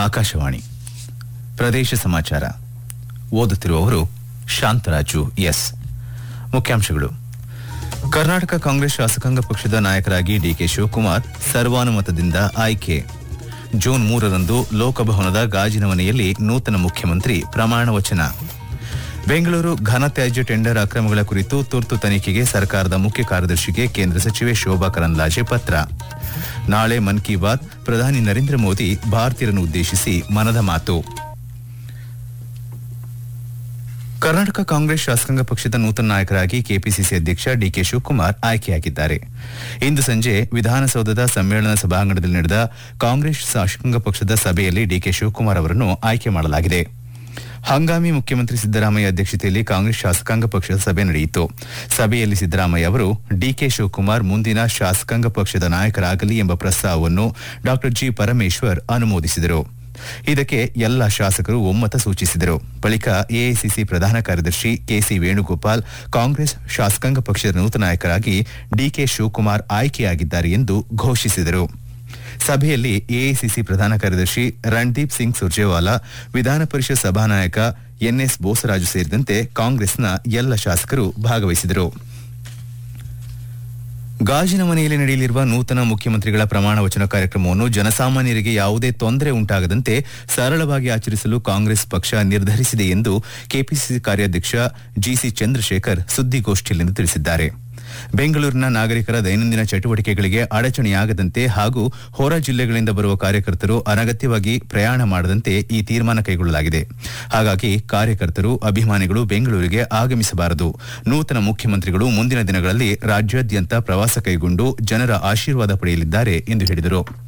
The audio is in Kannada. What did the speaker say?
ಆಕಾಶವಾಣಿ ಪ್ರದೇಶ ಸಮಾಚಾರ ಓದುತ್ತಿರುವವರು ಶಾಂತರಾಜು ಎಸ್ ಮುಖ್ಯಾಂಶಗಳು ಕರ್ನಾಟಕ ಕಾಂಗ್ರೆಸ್ ಶಾಸಕಾಂಗ ಪಕ್ಷದ ನಾಯಕರಾಗಿ ಡಿಕೆ ಶಿವಕುಮಾರ್ ಸರ್ವಾನುಮತದಿಂದ ಆಯ್ಕೆ ಜೂನ್ ಮೂರರಂದು ಲೋಕಭವನದ ಗಾಜಿನ ಮನೆಯಲ್ಲಿ ನೂತನ ಮುಖ್ಯಮಂತ್ರಿ ಪ್ರಮಾಣ ವಚನ ಬೆಂಗಳೂರು ಘನತ್ಯಾಜ್ಯ ಟೆಂಡರ್ ಅಕ್ರಮಗಳ ಕುರಿತು ತುರ್ತು ತನಿಖೆಗೆ ಸರ್ಕಾರದ ಮುಖ್ಯ ಕಾರ್ಯದರ್ಶಿಗೆ ಕೇಂದ್ರ ಸಚಿವೆ ಶೋಭಾ ಕರಂದ್ಲಾಜೆ ಪತ್ರ ನಾಳೆ ಮನ್ ಕಿ ಬಾತ್ ಪ್ರಧಾನಿ ನರೇಂದ್ರ ಮೋದಿ ಭಾರತೀಯರನ್ನು ಉದ್ದೇಶಿಸಿ ಮನದ ಮಾತು ಕರ್ನಾಟಕ ಕಾಂಗ್ರೆಸ್ ಶಾಸಕಾಂಗ ಪಕ್ಷದ ನೂತನ ನಾಯಕರಾಗಿ ಕೆಪಿಸಿಸಿ ಅಧ್ಯಕ್ಷ ಡಿಕೆ ಶಿವಕುಮಾರ್ ಆಯ್ಕೆಯಾಗಿದ್ದಾರೆ ಇಂದು ಸಂಜೆ ವಿಧಾನಸೌಧದ ಸಮ್ಮೇಳನ ಸಭಾಂಗಣದಲ್ಲಿ ನಡೆದ ಕಾಂಗ್ರೆಸ್ ಶಾಸಕಾಂಗ ಪಕ್ಷದ ಸಭೆಯಲ್ಲಿ ಡಿಕೆ ಶಿವಕುಮಾರ್ ಅವರನ್ನು ಆಯ್ಕೆ ಮಾಡಲಾಗಿದೆ ಹಂಗಾಮಿ ಮುಖ್ಯಮಂತ್ರಿ ಸಿದ್ದರಾಮಯ್ಯ ಅಧ್ಯಕ್ಷತೆಯಲ್ಲಿ ಕಾಂಗ್ರೆಸ್ ಶಾಸಕಾಂಗ ಪಕ್ಷದ ಸಭೆ ನಡೆಯಿತು ಸಭೆಯಲ್ಲಿ ಸಿದ್ದರಾಮಯ್ಯ ಅವರು ಡಿಕೆ ಶಿವಕುಮಾರ್ ಮುಂದಿನ ಶಾಸಕಾಂಗ ಪಕ್ಷದ ನಾಯಕರಾಗಲಿ ಎಂಬ ಪ್ರಸ್ತಾವವನ್ನು ಡಾ ಜಿ ಪರಮೇಶ್ವರ್ ಅನುಮೋದಿಸಿದರು ಇದಕ್ಕೆ ಎಲ್ಲ ಶಾಸಕರು ಒಮ್ಮತ ಸೂಚಿಸಿದರು ಬಳಿಕ ಎಐಸಿಸಿ ಪ್ರಧಾನ ಕಾರ್ಯದರ್ಶಿ ಕೆಸಿ ವೇಣುಗೋಪಾಲ್ ಕಾಂಗ್ರೆಸ್ ಶಾಸಕಾಂಗ ಪಕ್ಷದ ನೂತನ ನಾಯಕರಾಗಿ ಡಿಕೆ ಶಿವಕುಮಾರ್ ಆಯ್ಕೆಯಾಗಿದ್ದಾರೆ ಎಂದು ಘೋಷಿಸಿದರು ಸಭೆಯಲ್ಲಿ ಎಐಸಿಸಿ ಪ್ರಧಾನ ಕಾರ್ಯದರ್ಶಿ ರಣದೀಪ್ ಸಿಂಗ್ ಸುರ್ಜೇವಾಲಾ ವಿಧಾನ ಪರಿಷತ್ ಸಭಾನಾಯಕ ಎನ್ಎಸ್ ಬೋಸರಾಜು ಸೇರಿದಂತೆ ಕಾಂಗ್ರೆಸ್ನ ಎಲ್ಲ ಶಾಸಕರು ಭಾಗವಹಿಸಿದರು ಗಾಜಿನ ಮನೆಯಲ್ಲಿ ನಡೆಯಲಿರುವ ನೂತನ ಮುಖ್ಯಮಂತ್ರಿಗಳ ಪ್ರಮಾಣ ವಚನ ಕಾರ್ಯಕ್ರಮವನ್ನು ಜನಸಾಮಾನ್ಯರಿಗೆ ಯಾವುದೇ ತೊಂದರೆ ಉಂಟಾಗದಂತೆ ಸರಳವಾಗಿ ಆಚರಿಸಲು ಕಾಂಗ್ರೆಸ್ ಪಕ್ಷ ನಿರ್ಧರಿಸಿದೆ ಎಂದು ಕೆಪಿಸಿಸಿ ಕಾರ್ಯಾಧ್ಯಕ್ಷ ಜಿಸಿ ಚಂದ್ರಶೇಖರ್ ಸುದ್ದಿಗೋಷ್ಠಿಯಲ್ಲಿಂದು ತಿಳಿಸಿದ್ದಾರೆ ಬೆಂಗಳೂರಿನ ನಾಗರಿಕರ ದೈನಂದಿನ ಚಟುವಟಿಕೆಗಳಿಗೆ ಅಡಚಣೆಯಾಗದಂತೆ ಹಾಗೂ ಹೊರ ಜಿಲ್ಲೆಗಳಿಂದ ಬರುವ ಕಾರ್ಯಕರ್ತರು ಅನಗತ್ಯವಾಗಿ ಪ್ರಯಾಣ ಮಾಡದಂತೆ ಈ ತೀರ್ಮಾನ ಕೈಗೊಳ್ಳಲಾಗಿದೆ ಹಾಗಾಗಿ ಕಾರ್ಯಕರ್ತರು ಅಭಿಮಾನಿಗಳು ಬೆಂಗಳೂರಿಗೆ ಆಗಮಿಸಬಾರದು ನೂತನ ಮುಖ್ಯಮಂತ್ರಿಗಳು ಮುಂದಿನ ದಿನಗಳಲ್ಲಿ ರಾಜ್ಯಾದ್ಯಂತ ಪ್ರವಾಸ ಕೈಗೊಂಡು ಜನರ ಆಶೀರ್ವಾದ ಪಡೆಯಲಿದ್ದಾರೆ ಎಂದು ಹೇಳಿದರು